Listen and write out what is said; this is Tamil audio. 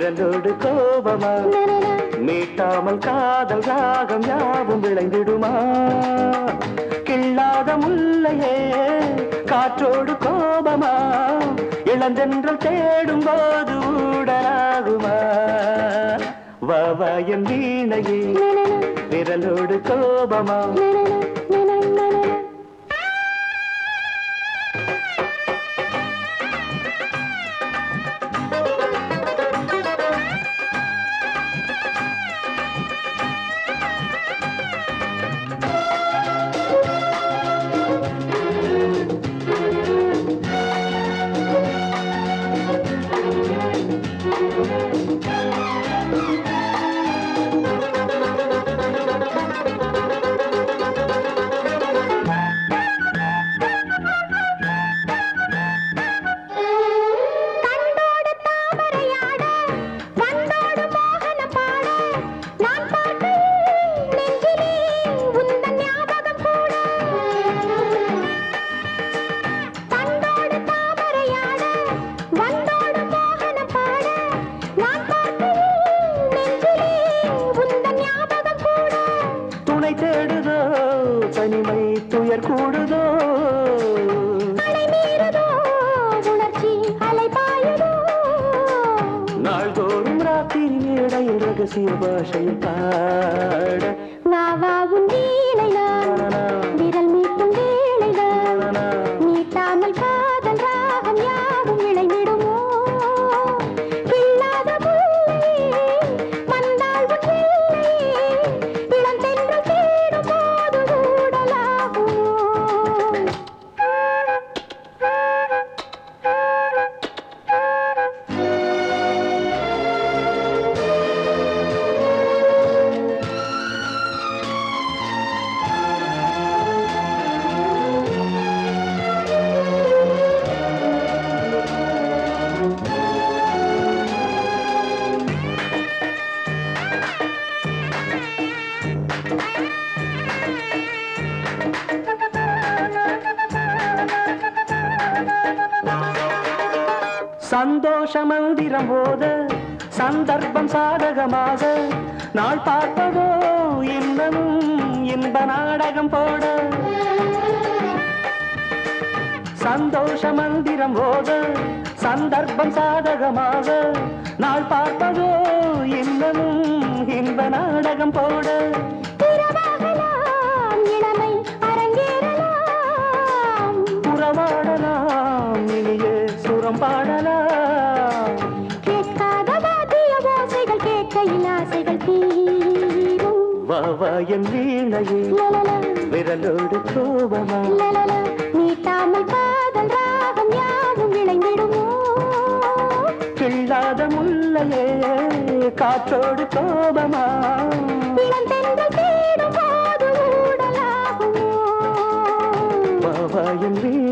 விரலோடு கோபமா மீட்டாமல் காதல் ராகம் யாவும் விளைந்திடுமா கிள்ளாத முல்லையே காற்றோடு கோபமா இளந்தென்றல் தேடும் போது ஊடலாகுமா வவயன் வீணையே விரலோடு கோபமா கண்டோடு தாமரையாட வந்தோடு மோகனம் பாட நான் பார்க்கையில் நெஞ்சிலே உந்தன் ஞாபகம் கூட கண்டோடு தாமரையாட வந்தோடு மோகனம் பாட நான் பார்க்கையில் நெஞ்சிலே உந்தன் ஞாபகம் கூட துணை தேடுதோ தனிமை துயர் கூடுதோ அலை மீறுதோ உணர்ச்சி அலை பாயுதோ நாள்தோறும் ராத்திரி மேடையில் ரகசிய பாஷையில் பாட வா வா உன் வீணைதான் விரல் மீட்டும் வேளைதான் மீட்டாமல் காதல் ராகம் யாவும் விளைந்திடுமோ கிள்ளாத முல்லையே வந்தாள் உன் எல்லையே இளம் தென்றல் தேடும் போது ஊடலாகுமோ சந்தோஷ மந்திரம் போத சந்தர்ப்பம் சாதகமாக நாள் பார்ப்பதோ இன்னமும் இன்ப நாடகம் போட சந்தோஷ மந்திரம் போத சந்தர்ப்பம் சாதகமாக நாள் பார்ப்பதோ இன்னமும் இன்ப நாடகம் போட இரவாகலாம் இளமை அரங்கேறலாம் உறவாடலாம் இனியே சுரம் பாடலாம் கேட்காத வாத்திய ஓசைகள் கேட்கையில் ஆசைகள் தீரும் வா என் வீணையே லலலா, விரலோடு கோபமா லலலா, நீட்டாமல் காதல் ராகம் யாவும் விளைந்திடுமோ கிள்ளாத முல்லையே காற்றோடு கோபமா இளம் தென்றல் தேடும் போது ஊடலாகுமோ வா என் வீணையே